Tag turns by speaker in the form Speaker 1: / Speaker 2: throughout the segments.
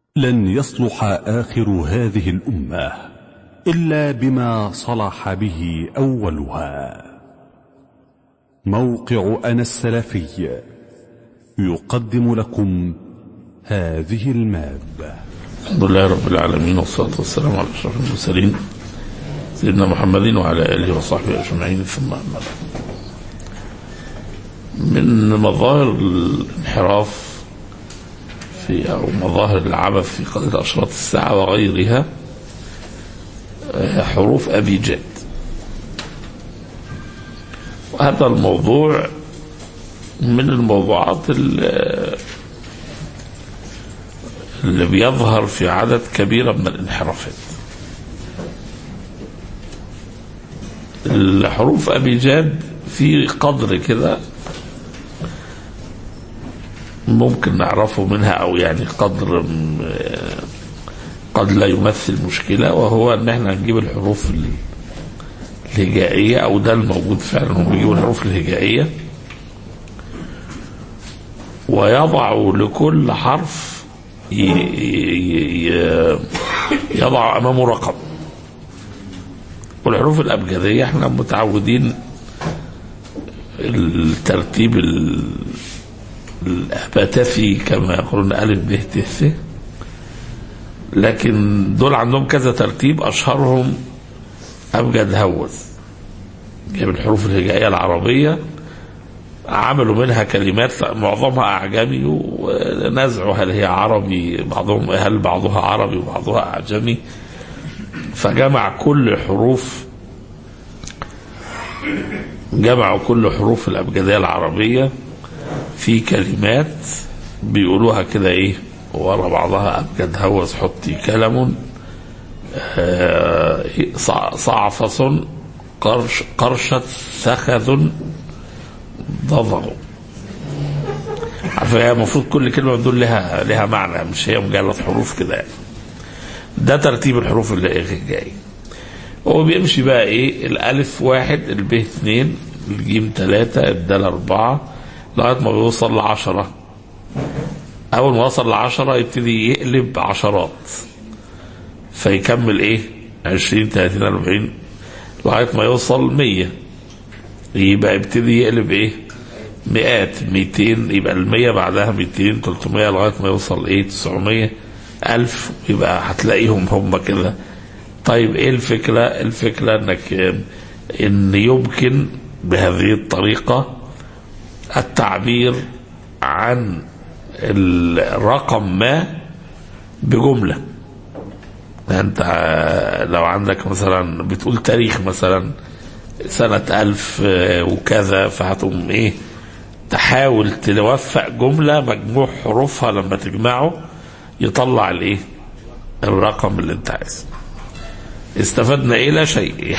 Speaker 1: لن يصلح آخر هذه الأمة إلا بما صلح به أولها موقع أنا السلفي يقدم لكم هذه المادة
Speaker 2: الحمد لله رب العالمين والصلاة والسلام على أشرف المرسلين سيدنا محمد وعلى آله وصحبه أجمعين ثم أما بعد من مظاهر الانحراف في أو مظاهر العبث في قضية أشراط الساعة وغيرها حروف أبي جاد وهذا الموضوع من الموضوعات اللي بيظهر في عدد كبيرة من الانحرافات الحروف أبي جاد في قدر كده ممكن نعرفه منها أو يعني قدر قد لا يمثل مشكلة وهو أن احنا نجيب الحروف الهجائية أو ده الموجود فعلا هم بيجيبوا الحروف الهجائية ويضع لكل حرف يضع أمامه رقم والحروف الأبجدية احنا متعودين الترتيب الأباتفي كما يقولون ألف ب ت ث لكن دول عندهم كذا ترتيب أشهرهم أبجد هوز جايب الحروف الهجائية العربية عملوا منها كلمات معظمها أعجمي ونزعوا هل هي عربي بعضهم هل بعضها عربي وبعضها أعجمي فجمع كل حروف جمعوا كل حروف الأبجدية العربية في كلمات بيقولوها كده إيه ورا بعضها أبجد هوز حطي كلم صعفص قرش قرشة سخذ ضضغ عارفة هي المفروض كل كلمة من دول لها لها معنى مش هي مجرد حروف كده يعني ده ترتيب الحروف اللي جاي هو بيمشي بقى ايه الالف واحد الب اثنين الجيم ثلاثة الدال اربعة لغاية ما بيوصل لعشرة اول ما وصل لعشرة يبتدي يقلب عشرات فيكمل ايه عشرين ثلاثين اربعين لغاية ما يوصل مية يبقى يبتدي يقلب ايه مئات ميتين يبقى المية بعدها ميتين تلتمية لغاية ما يوصل ايه تسعمية ألف يبقى هتلاقيهم هم كده طيب ايه الفكرة الفكرة انك ان يمكن بهذه الطريقة التعبير عن الرقم ما بجملة انت لو عندك مثلا بتقول تاريخ مثلا سنة ألف وكذا فهتقوم ايه تحاول توفق جملة مجموع حروفها لما تجمعه يطلع الايه الرقم اللي انت عايزه استفدنا ايه لا شيء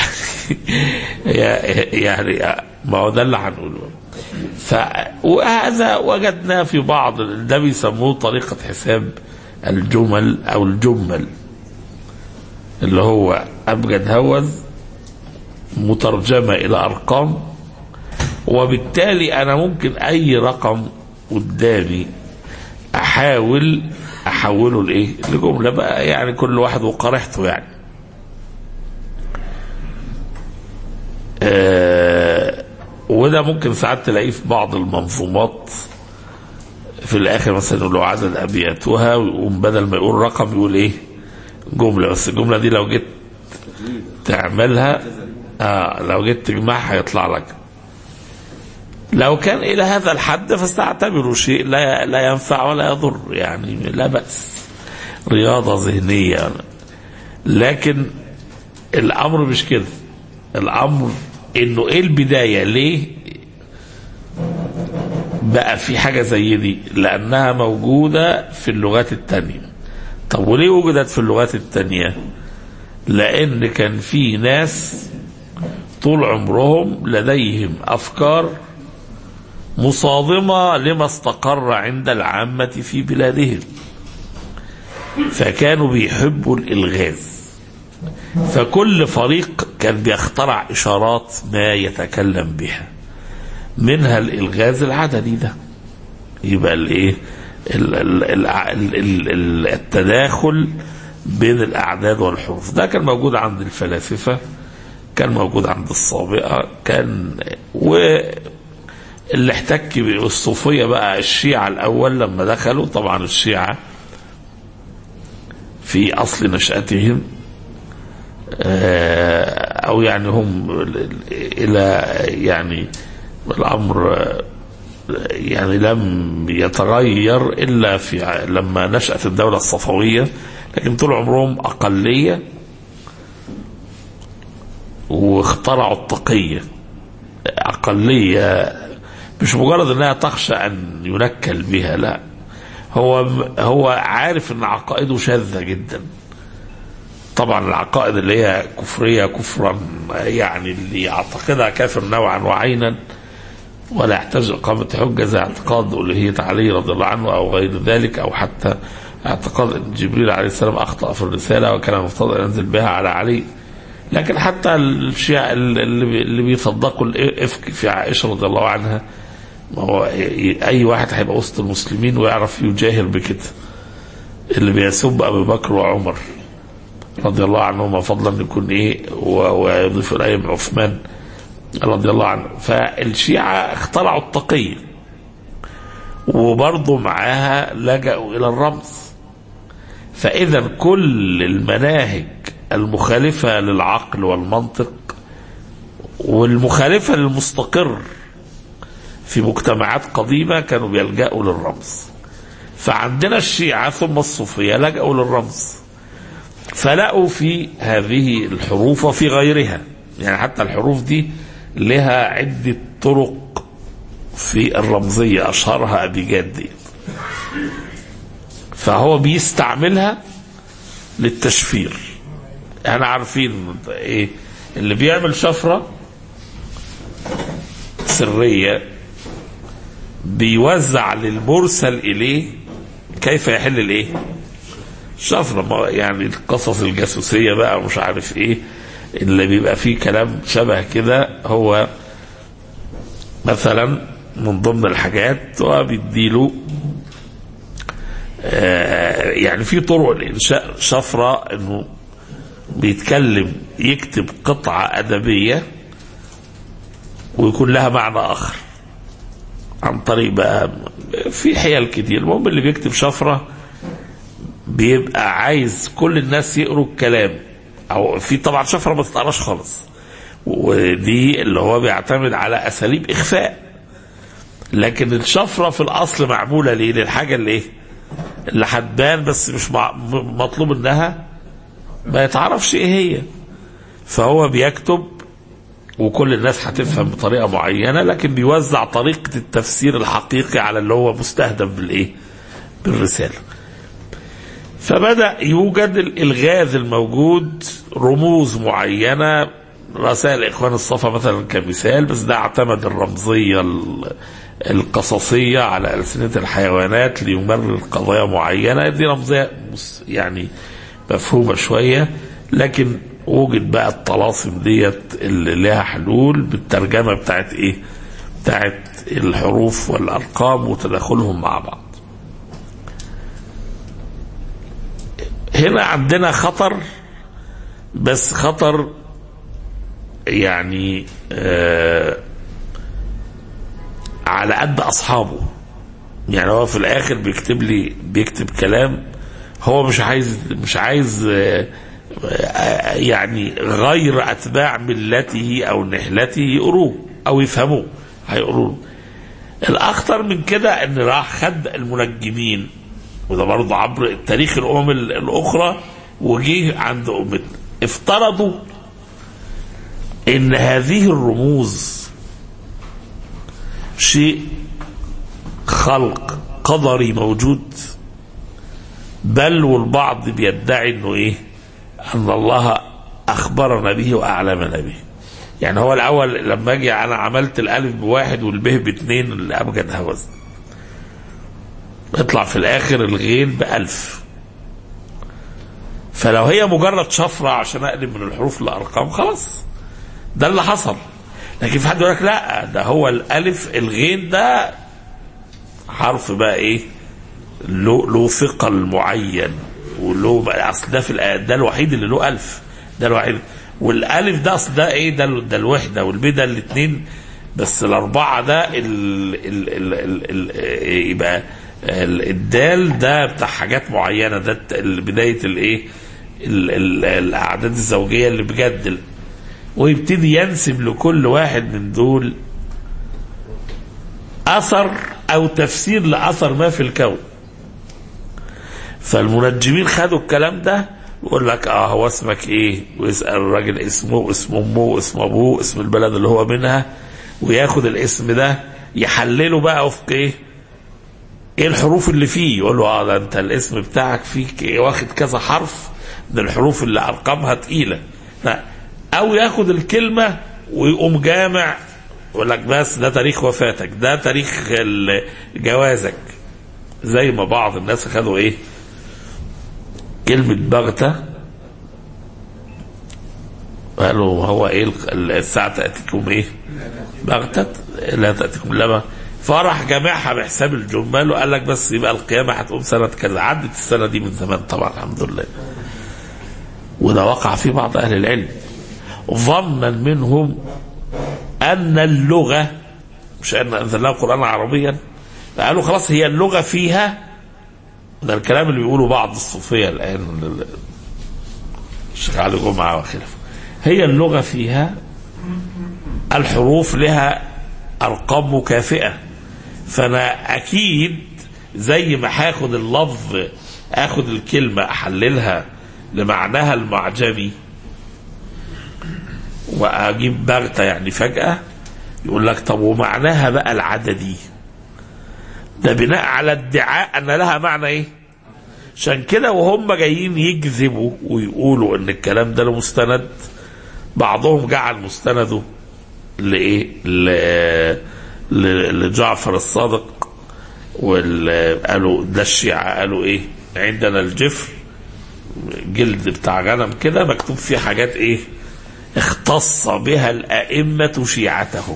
Speaker 2: يعني يعني ما هو ده اللي هنقوله ف وهذا وجدناه في بعض ده بيسموه طريقة حساب الجمل او الجمل اللي هو ابجد هوز مترجمة الى ارقام وبالتالي انا ممكن اي رقم قدامي احاول احوله لايه لجمله بقى يعني كل واحد وقرحته يعني آه وده ممكن ساعات تلاقيه في بعض المنظومات في الاخر مثلا يقول له عدد ابياتها ويقوم بدل ما يقول رقم يقول ايه جمله بس الجمله دي لو جيت تعملها آه لو جيت تجمعها يطلع لك لو كان إلى هذا الحد فاستعتبروا شيء لا لا ينفع ولا يضر يعني لا بأس رياضة ذهنية لكن الأمر مش كده الأمر إنه إيه البداية ليه بقى في حاجة زي دي لأنها موجودة في اللغات التانية طب وليه وجدت في اللغات التانية لأن كان في ناس طول عمرهم لديهم أفكار مصادمة لما استقر عند العامة في بلادهم فكانوا بيحبوا الإلغاز فكل فريق كان بيخترع إشارات ما يتكلم بها منها الإلغاز العددي ده يبقى الإيه ال- ال- ال- ال- ال- التداخل بين الأعداد والحروف ده كان موجود عند الفلاسفة كان موجود عند الصابئة كان واللي احتك بالصوفية بقى الشيعة الأول لما دخلوا طبعا الشيعة في أصل نشأتهم آه، أو يعني هم إلى يعني الأمر آه، يعني لم يتغير إلا في ع- لما نشأت الدولة الصفوية لكن طول عمرهم أقلية واخترعوا التقية أقلية مش مجرد أنها تخشى أن ينكل بها لا هو هو عارف أن عقائده شاذة جدا طبعا العقائد اللي هي كفرية كفرا يعني اللي يعتقدها كافر نوعا وعينا ولا يحتاج إقامة حجة زي اعتقاد ألوهية علي رضي الله عنه أو غير ذلك أو حتى اعتقاد أن جبريل عليه السلام أخطأ في الرسالة وكان المفترض أن ينزل بها على علي لكن حتى الشيعة اللي بي- اللي بيصدقوا الإفك في عائشة رضي الله عنها ما هو أي واحد هيبقى وسط المسلمين ويعرف يجاهر بكده اللي بيسب أبي بكر وعمر رضي الله عنهما فضلا يكون إيه و- ويضيف إليهم عثمان رضي الله عنه فالشيعة اخترعوا التقية وبرضه معاها لجأوا إلى الرمز فإذا كل المناهج المخالفة للعقل والمنطق والمخالفة للمستقر في مجتمعات قديمة كانوا بيلجأوا للرمز فعندنا الشيعة ثم الصوفية لجأوا للرمز فلقوا في هذه الحروف وفي غيرها يعني حتى الحروف دي لها عدة طرق في الرمزية أشهرها أبيجاد دي فهو بيستعملها للتشفير احنا عارفين ايه اللي بيعمل شفرة سرية بيوزع للمرسل إليه كيف يحل الإيه شفرة ما- يعني القصص الجاسوسية بقى ومش عارف إيه اللي بيبقى فيه كلام شبه كده هو مثلا من ضمن الحاجات هو بيديله آه، يعني في طرق لإنشاء شفرة إنه بيتكلم يكتب قطعة أدبية ويكون لها معنى آخر عن طريق بقى في حيل كتير المهم اللي بيكتب شفرة بيبقى عايز كل الناس يقروا الكلام او في طبعا شفره ما تتقراش خالص ودي اللي هو بيعتمد على اساليب اخفاء لكن الشفره في الاصل معموله ليه للحاجه اللي ايه اللي هتبان بس مش مع... م- مطلوب انها ما يتعرفش ايه هي فهو بيكتب وكل الناس هتفهم بطريقه معينه لكن بيوزع طريقه التفسير الحقيقي على اللي هو مستهدف بالايه بالرساله فبدأ يوجد الإلغاز الموجود رموز معينة رسائل إخوان الصفا مثلا كمثال بس ده اعتمد الرمزية ال- القصصية على ألسنة الحيوانات ليمرر قضايا معينة دي رمزية مس- يعني مفهومة شوية لكن وجد بقى الطلاسم ديت اللي لها حلول بالترجمة بتاعت إيه بتاعت الحروف والأرقام وتداخلهم مع بعض هنا عندنا خطر بس خطر يعني آه على قد اصحابه يعني هو في الاخر بيكتب لي بيكتب كلام هو مش عايز مش عايز آه آه يعني غير اتباع ملته او نحلته يقروه او يفهموه هيقروه الاخطر من كده ان راح خد المنجمين وده برضه عبر التاريخ الامم ال- الاخرى وجيه عند امتنا افترضوا ان هذه الرموز شيء خلق قدري موجود بل والبعض بيدعي انه ايه ان الله اخبرنا به واعلمنا به يعني هو الاول لما اجي انا عملت الالف بواحد والبه باثنين اللي ابجد هوس يطلع في الاخر الغين بألف فلو هي مجرد شفرة عشان اقلب من الحروف لارقام خلاص ده اللي حصل لكن في حد يقول لك لا ده هو الالف الغين ده حرف بقى ايه له له ثقل معين وله اصل ده في الآيات ده الوحيد اللي له ألف ده الوحيد والألف ده أصل ده إيه ده ال- ده الوحدة والبي ده الاثنين بس الأربعة ده ال ال ال ال ال يبقى ال- الدال ده بتاع حاجات معينة ده الت- ال- بداية الإيه ال- ال- الأعداد الزوجية اللي بجد ويبتدي ينسب لكل واحد من دول اثر او تفسير لاثر ما في الكون فالمنجمين خدوا الكلام ده يقول لك اه هو اسمك ايه ويسال الراجل اسمه واسم امه واسم ابوه اسم البلد اللي هو منها وياخد الاسم ده يحلله بقى وفق ايه ايه الحروف اللي فيه يقول له اه ده انت الاسم بتاعك فيك إيه واخد كذا حرف من الحروف اللي ارقامها تقيله لا او ياخد الكلمه ويقوم جامع يقول لك بس ده تاريخ وفاتك ده تاريخ ال- جوازك زي ما بعض الناس خدوا ايه كلمة بغتة قالوا هو ايه ال- الساعة تأتيكم ايه بغتة لا تأتيكم لما فرح جامعها بحساب الجمال وقال لك بس يبقى القيامة هتقوم سنة كذا عدت السنة دي من زمان طبعا الحمد لله وده وقع في بعض أهل العلم ظنا منهم أن اللغة مش أن أنزلناه قرآنا عربيا قالوا خلاص هي اللغة فيها ده الكلام اللي بيقوله بعض الصوفية الآن الشيخ علي جمعة وخلافه هي اللغة فيها الحروف لها أرقام مكافئة فأنا أكيد زي ما هاخد اللفظ اخد الكلمة احللها لمعناها المعجمي واجيب بغتة يعني فجأة يقول لك طب ومعناها بقى العددي ده بناء على ادعاء ان لها معنى ايه عشان كده وهم جايين يكذبوا ويقولوا ان الكلام ده له مستند بعضهم جعل مستنده لايه ل- ل- لجعفر الصادق وقالوا ده الشيعة قالوا ايه عندنا الجفر جلد بتاع غنم كده مكتوب فيه حاجات ايه اختص بها الأئمة شيعتهم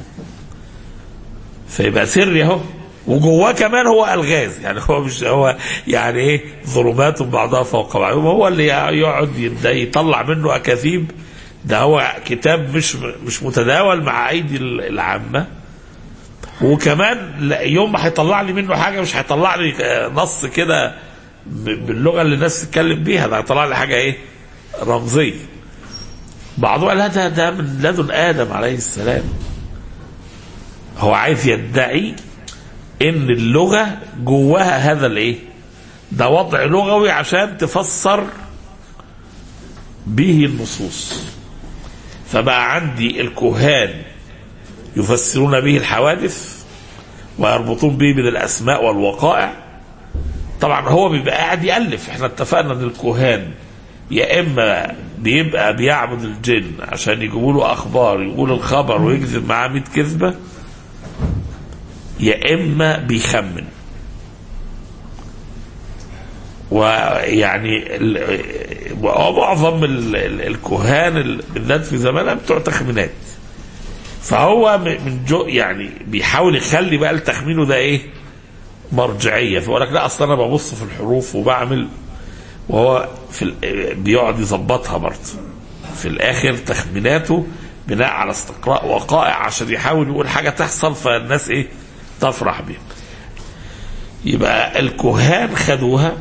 Speaker 2: فيبقى سري اهو وجواه كمان هو الغاز يعني هو مش هو يعني ايه ظلمات بعضها فوق بعض هو اللي يقعد يبدا يطلع منه اكاذيب ده هو كتاب مش مش متداول مع ايدي العامه وكمان لا- يوم ما هيطلع لي منه حاجه مش هيطلع لي آه، نص كده ب- باللغه اللي الناس تتكلم بيها ده هيطلع لي حاجه ايه رمزيه بعضهم قال لا ده ده من لدن ادم عليه السلام هو عايز يدعي ان اللغه جواها هذا الايه ده وضع لغوي عشان تفسر به النصوص فبقى عندي الكهان يفسرون به الحوادث ويربطون به من الاسماء والوقائع طبعا هو بيبقى قاعد يالف احنا اتفقنا ان الكهان يا اما بيبقى بيعبد الجن عشان يجيبوا له اخبار يقول الخبر ويكذب معاه 100 كذبه يا اما بيخمن ويعني ال- ومعظم ال- ال- الكهان ال- بالذات في زمانها بتوع تخمينات فهو م- من جو يعني بيحاول يخلي بقى لتخمينه ده ايه مرجعيه فيقول لك لا اصل انا ببص في الحروف وبعمل وهو في ال- بيقعد يظبطها برضه في الاخر تخميناته بناء على استقراء وقائع عشان يحاول يقول حاجه تحصل فالناس ايه تفرح بيها يبقى الكهان خدوها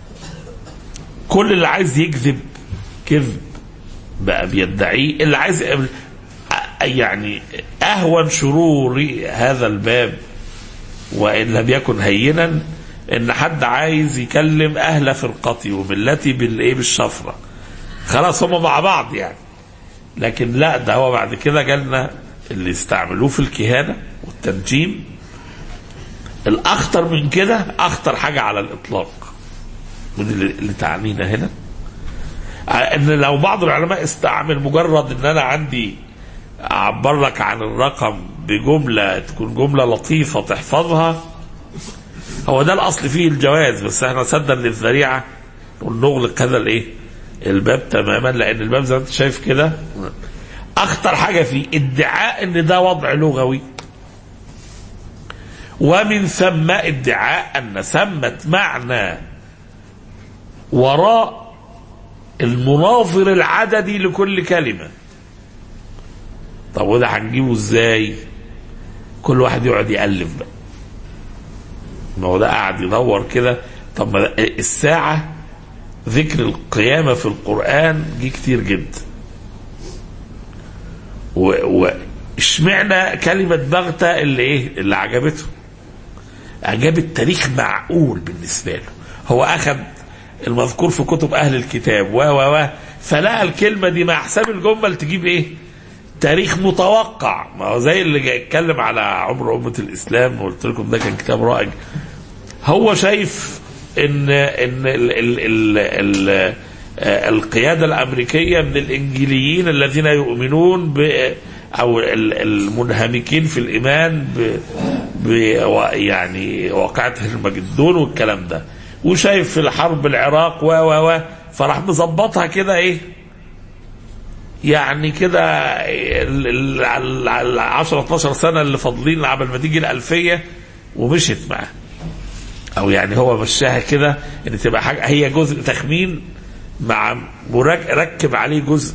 Speaker 2: كل اللي عايز يكذب كذب بقى بيدعيه اللي عايز يعني اهون شرور هذا الباب وان لم يكن هينا ان حد عايز يكلم اهل فرقتي وملتي بالايه بالشفره خلاص هم مع بعض يعني لكن لا ده هو بعد كده جالنا اللي استعملوه في الكهانه والتنجيم الاخطر من كده اخطر حاجه على الاطلاق ودي اللي اللي تعنينا هنا ان لو بعض العلماء استعمل مجرد ان انا عندي اعبر لك عن الرقم بجمله تكون جمله لطيفه تحفظها هو ده الاصل فيه الجواز بس احنا سدا للذريعه ونغلق هذا الايه الباب تماما لان الباب زي ما انت شايف كده اخطر حاجه فيه ادعاء ان ده وضع لغوي ومن ثم ادعاء أن ثمة معنى وراء المناظر العددي لكل كلمة طب وده هنجيبه ازاي كل واحد يقعد يألف بقى ما هو ده قاعد يدور كده طب ما الساعة ذكر القيامة في القرآن جه كتير جدا و اشمعنى كلمة بغتة اللي ايه اللي عجبته اعجاب التاريخ معقول بالنسبة له هو اخذ المذكور في كتب اهل الكتاب و و و فلقى الكلمة دي مع حساب الجمل تجيب ايه تاريخ متوقع ما هو زي اللي اتكلم على عمر أمة الإسلام وقلت لكم ده كان كتاب رائج هو شايف ان ان ال ال ال ال القياده الامريكيه من الانجيليين الذين يؤمنون ب او المنهمكين في الايمان ب, ب يعني واقعه المجدون والكلام ده وشايف في الحرب العراق و و و فراح مظبطها كده ايه يعني كده ال 10 12 سنه اللي فاضلين قبل ما تيجي الالفيه ومشيت معاه او يعني هو مشاها كده ان تبقى حاجه هي جزء تخمين مع ركب عليه جزء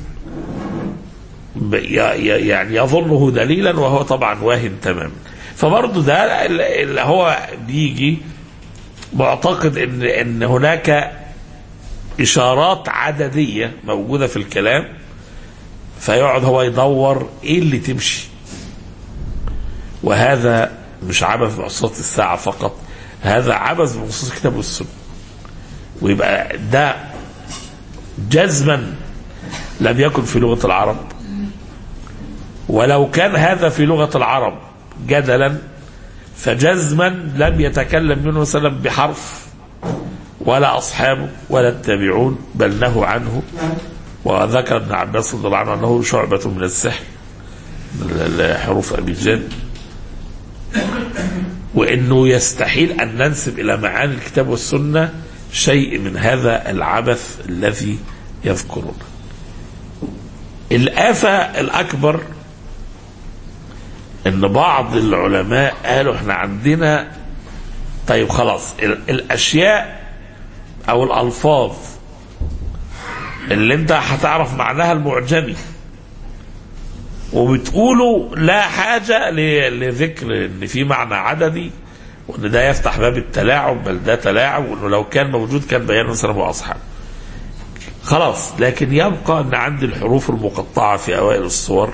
Speaker 2: يعني يظنه دليلا وهو طبعا واهن تماما فبرضه ده اللي هو بيجي معتقد ان ان هناك اشارات عدديه موجوده في الكلام فيقعد هو يدور ايه اللي تمشي وهذا مش عبث بأصوات الساعة فقط هذا عبث بنصوص الكتاب والسنة ويبقى ده جزما لم يكن في لغة العرب ولو كان هذا في لغة العرب جدلا فجزما لم يتكلم منه وسلم بحرف ولا أصحابه ولا التابعون بل نهوا عنه وذكر ابن عباس رضي الله عنه أنه شعبة من السحر حروف أبي جاد وانه يستحيل ان ننسب الى معاني الكتاب والسنه شيء من هذا العبث الذي يذكرونه. الآفة الأكبر إن بعض العلماء قالوا إحنا عندنا طيب خلاص الأشياء أو الألفاظ اللي أنت هتعرف معناها المعجمي وبتقولوا لا حاجة لذكر ان في معنى عددي وان ده يفتح باب التلاعب بل ده تلاعب وانه لو كان موجود كان بيان مثلا واصحابه خلاص لكن يبقى ان عندي الحروف المقطعة في اوائل الصور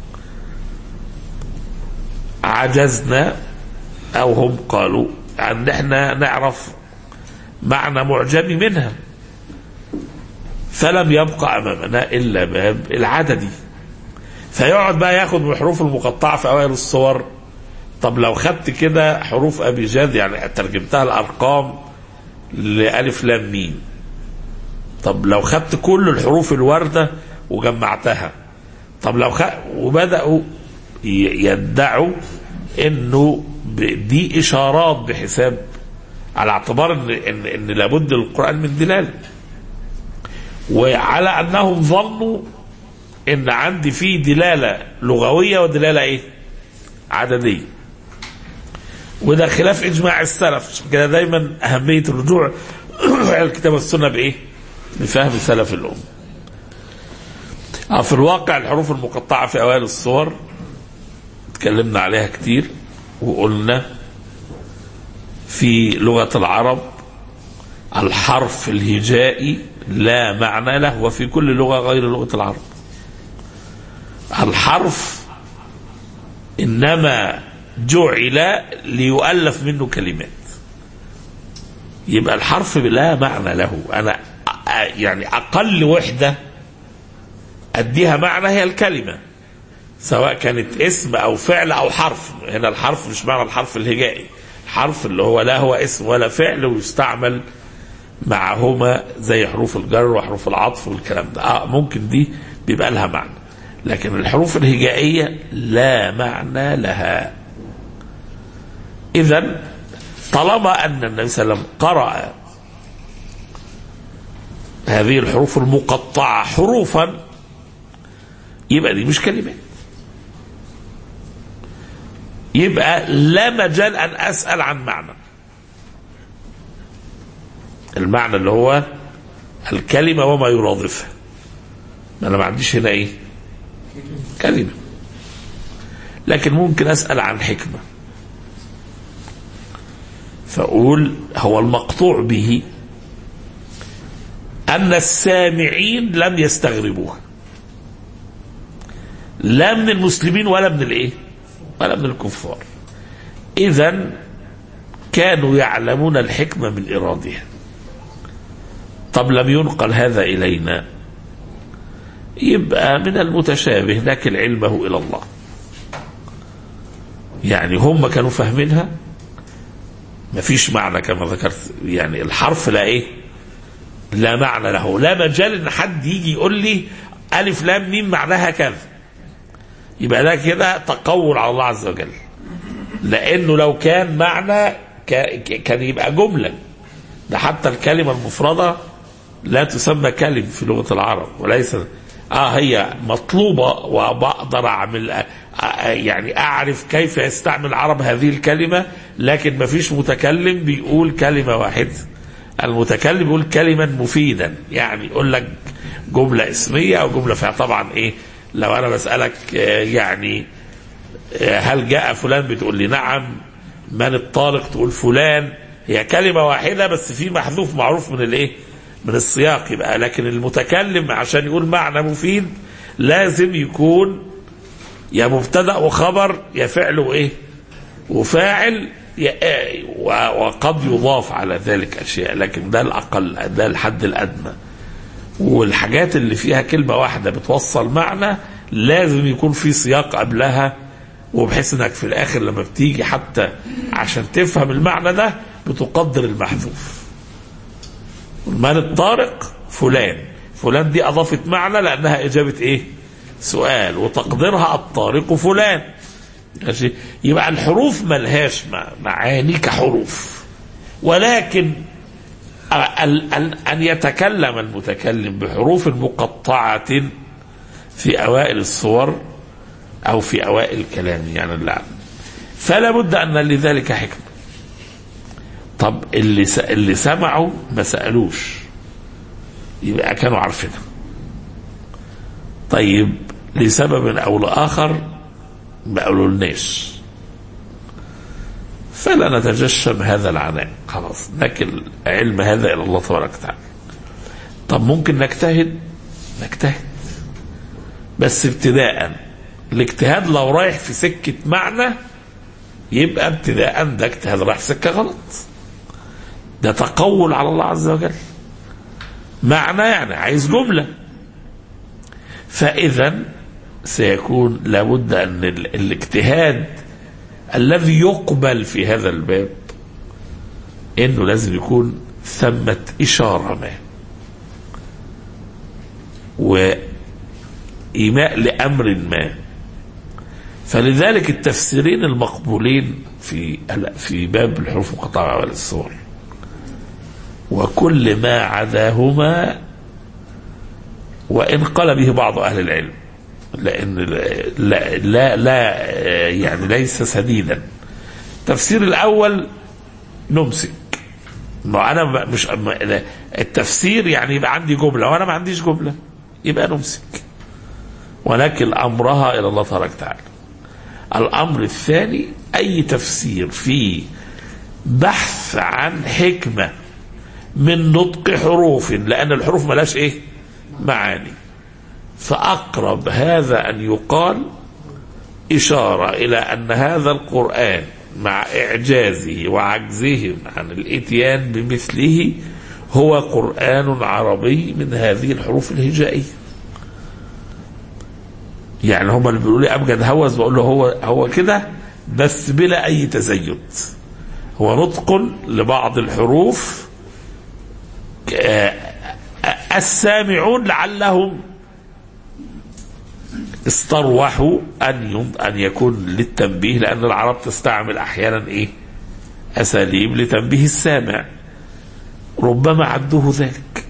Speaker 2: عجزنا او هم قالوا ان احنا نعرف معنى معجمي منها فلم يبقى امامنا الا باب العددي فيقعد بقى ياخد من الحروف المقطعه في اوائل الصور طب لو خدت كده حروف ابي جاد يعني ترجمتها الارقام لالف لام ميم طب لو خدت كل الحروف الوارده وجمعتها طب لو خ... وبداوا يدعوا انه دي اشارات بحساب على اعتبار ان ان, إن لابد للقران من دلاله وعلى انهم ظنوا ان عندي فيه دلاله لغويه ودلاله ايه؟ عدديه. وده خلاف اجماع السلف عشان كده دايما اهميه الرجوع الى الكتاب والسنه بايه؟ بفهم سلف الامه. في الواقع الحروف المقطعه في اوائل الصور اتكلمنا عليها كتير وقلنا في لغه العرب الحرف الهجائي لا معنى له وفي كل لغه غير لغه العرب. الحرف انما جعل ليؤلف منه كلمات يبقى الحرف لا معنى له انا يعني اقل وحده اديها معنى هي الكلمه سواء كانت اسم او فعل او حرف هنا الحرف مش معنى الحرف الهجائي الحرف اللي هو لا هو اسم ولا فعل ويستعمل معهما زي حروف الجر وحروف العطف والكلام ده اه ممكن دي بيبقى لها معنى لكن الحروف الهجائية لا معنى لها إذا طالما أن النبي صلى الله عليه وسلم قرأ هذه الحروف المقطعة حروفا يبقى دي مش كلمات يبقى لا مجال أن أسأل عن معنى المعنى اللي هو الكلمة وما يرادفها أنا ما عنديش هنا إيه كلمة لكن ممكن أسأل عن حكمة فأقول هو المقطوع به أن السامعين لم يستغربوها لا من المسلمين ولا من الإيه ولا من الكفار إذا كانوا يعلمون الحكمة من إرادها طب لم ينقل هذا إلينا يبقى من المتشابه لكن علمه إلى الله يعني هم كانوا فاهمينها مفيش معنى كما ذكرت يعني الحرف لا ايه لا معنى له لا مجال ان حد يجي يقول لي الف لام ميم معناها كذا يبقى ده كده تقول على الله عز وجل لانه لو كان معنى كان يبقى جمله ده حتى الكلمه المفرده لا تسمى كلم في لغه العرب وليس اه هي مطلوبه وبقدر اعمل يعني اعرف كيف يستعمل العرب هذه الكلمه لكن ما فيش متكلم بيقول كلمه واحده المتكلم بيقول كلما مفيدا يعني يقول لك جمله اسميه او جمله فيها طبعا ايه لو انا بسالك يعني هل جاء فلان بتقول لي نعم من الطالق تقول فلان هي كلمه واحده بس في محذوف معروف من الايه من السياق يبقى لكن المتكلم عشان يقول معنى مفيد لازم يكون يا مبتدا وخبر يا فعل وايه وفاعل وقد يضاف على ذلك اشياء لكن ده الاقل ده الحد الادنى والحاجات اللي فيها كلمه واحده بتوصل معنى لازم يكون في سياق قبلها وبحيث انك في الاخر لما بتيجي حتى عشان تفهم المعنى ده بتقدر المحذوف من الطارق فلان فلان دي اضافت معنى لانها اجابه ايه سؤال وتقديرها الطارق فلان ماشي يبقى الحروف ملهاش معاني كحروف ولكن أن يتكلم المتكلم بحروف مقطعة في أوائل الصور أو في أوائل الكلام يعني اللعب فلا بد أن لذلك حكمة طب اللي اللي سمعوا ما سألوش يبقى كانوا عارفينها طيب لسبب أو لآخر ما قالولناش فلا نتجشم هذا العناء خلاص لكن علم هذا الى الله تبارك وتعالى طب ممكن نجتهد نجتهد بس ابتداء الاجتهاد لو رايح في سكة معنى يبقى ابتداء ده اجتهاد رايح في سكة غلط ده تقول على الله عز وجل معنى يعني عايز جملة فإذا سيكون لابد أن الاجتهاد الذي يقبل في هذا الباب انه لازم يكون ثمة اشارة ما وإيماء لأمر ما فلذلك التفسيرين المقبولين في في باب الحروف المقطعة والصور وكل ما عداهما وإن قال به بعض أهل العلم لأن لا لا, لا يعني ليس سديدا التفسير الأول نمسك ما أنا مش التفسير يعني يبقى عندي جملة وأنا ما عنديش جملة يبقى نمسك ولكن أمرها إلى الله تبارك وتعالى الأمر الثاني أي تفسير فيه بحث عن حكمة من نطق حروف لأن الحروف ملاش إيه معاني فأقرب هذا أن يقال إشارة إلى أن هذا القرآن مع إعجازه وعجزهم عن الإتيان بمثله هو قرآن عربي من هذه الحروف الهجائية يعني هم اللي بيقولوا لي أبجد هوس بقول له هو هو كده بس بلا أي تزيد هو نطق لبعض الحروف السامعون لعلهم استروحوا ان ان يكون للتنبيه لان العرب تستعمل احيانا ايه؟ اساليب لتنبيه السامع ربما عدوه ذلك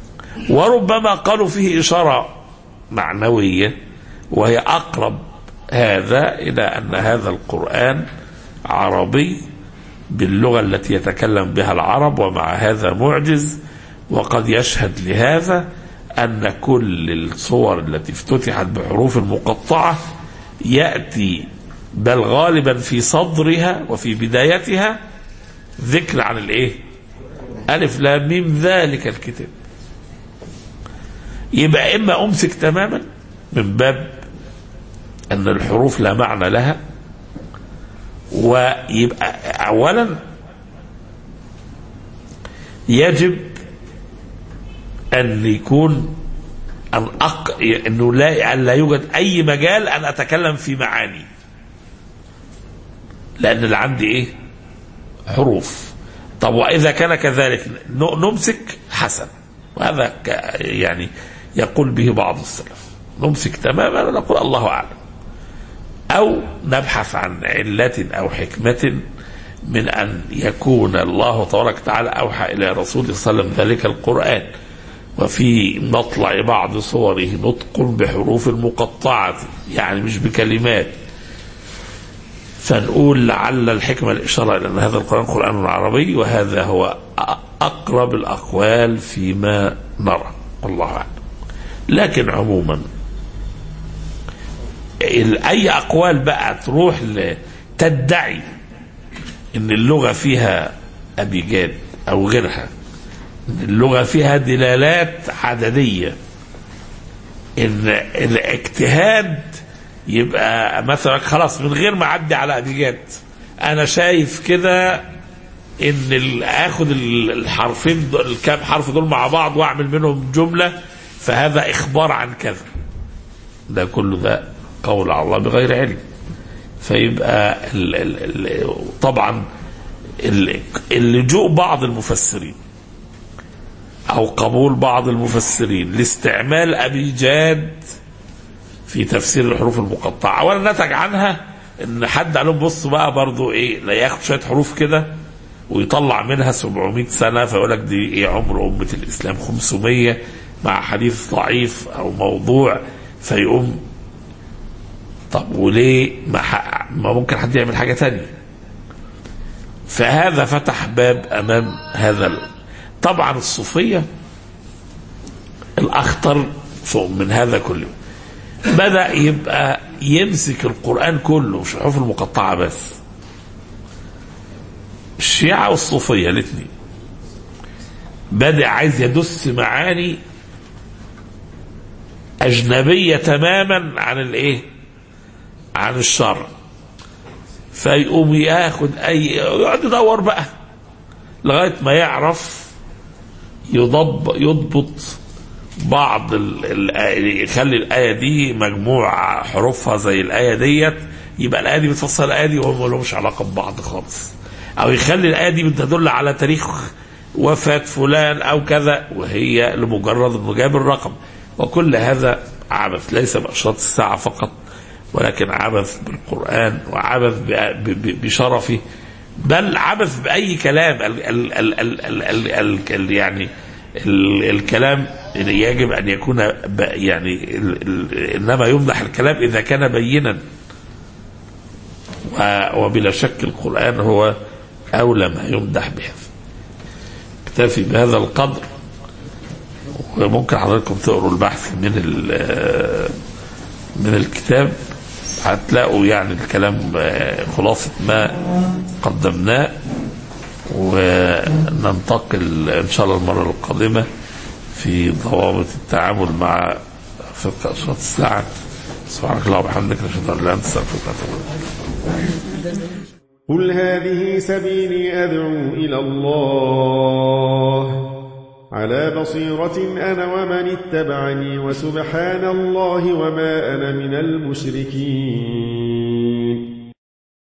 Speaker 2: وربما قالوا فيه اشاره معنويه وهي اقرب هذا إلى أن هذا القرآن عربي باللغة التي يتكلم بها العرب ومع هذا معجز وقد يشهد لهذا أن كل الصور التي افتتحت بحروف مقطعة يأتي بل غالبا في صدرها وفي بدايتها ذكر عن الايه ألف لام ميم ذلك الكتاب يبقى إما أمسك تماما من باب أن الحروف لا معنى لها ويبقى أولا يجب أن يكون أن أق... أنه لا أن لا يوجد أي مجال أن أتكلم في معاني لأن اللي عندي إيه حروف طب وإذا كان كذلك ن- نمسك حسن وهذا ك... يعني يقول به بعض السلف نمسك تماما ونقول الله أعلم أو نبحث عن علة أو حكمة من أن يكون الله تبارك وتعالى أوحى إلى رسوله صلى الله عليه وسلم ذلك القرآن وفي مطلع بعض صوره نطق بحروف مقطعة يعني مش بكلمات فنقول لعل الحكمة الإشارة إلى أن هذا القرآن قرآن عربي وهذا هو أقرب الأقوال فيما نرى والله أعلم لكن عموما أي أقوال بقى تروح ل- تدعي إن اللغة فيها أبيجاد أو غيرها إن اللغة فيها دلالات عددية إن الاجتهاد يبقى مثلا خلاص من غير ما أعدي على أبيجاد أنا شايف كده ان ال- اخد ال- الحرفين دول- الكام حرف دول مع بعض واعمل منهم جمله فهذا اخبار عن كذا ده كله ده قول على الله بغير علم فيبقى ال ال ال طبعا ال- اللجوء بعض المفسرين او قبول بعض المفسرين لاستعمال ابيجاد في تفسير الحروف المقطعه اولا نتج عنها ان حد قال لهم بصوا بقى برضو ايه لا ياخد شويه حروف كده ويطلع منها 700 سنه فيقول لك دي ايه عمر امه الاسلام 500 مع حديث ضعيف او موضوع فيقوم طب وليه ما, ح- ما ممكن حد يعمل حاجه تانية فهذا فتح باب امام هذا ال... طبعا الصوفيه الاخطر فوق من هذا كله بدا يبقى يمسك القران كله مش الحروف المقطعه بس الشيعة والصوفية الاثنين بدأ عايز يدس معاني أجنبية تماما عن الإيه؟ عن الشرع فيقوم ياخد أي يقعد يدور بقى لغاية ما يعرف يضب يضبط بعض ال... ال... يخلي الآية دي مجموع حروفها زي الآية ديت يبقى الآية دي بتفسر الآية دي وهم لهمش علاقة ببعض خالص أو يخلي الآية دي بتدل على تاريخ وفاة فلان أو كذا وهي لمجرد إنه جاب الرقم وكل هذا عبث ليس بأشراط الساعة فقط ولكن عبث بالقرآن وعبث ب... ب... ب... بشرفه بل عبث بأي كلام ال... ال... ال... ال... ال... ال... ال... ال... يعني ال... الكلام يجب أن يكون ب... يعني ال... ال... إنما يمدح الكلام إذا كان بينا و- وبلا شك القرآن هو أولى ما يمدح به اكتفي بهذا القدر وممكن حضراتكم تقروا البحث من ال- من الكتاب هتلاقوا يعني الكلام آه، خلاصة ما قدمناه وننتقل إن شاء الله المرة القادمة في ضوابط التعامل مع فقه أشراط الساعة سبحانك اللهم وبحمدك نشهد أن لا إله إلا أنت أستغفرك وأتوب إليك
Speaker 3: قل هذه سبيلي أدعو إلى الله على بصيرة أنا ومن اتبعني وسبحان الله وما أنا من المشركين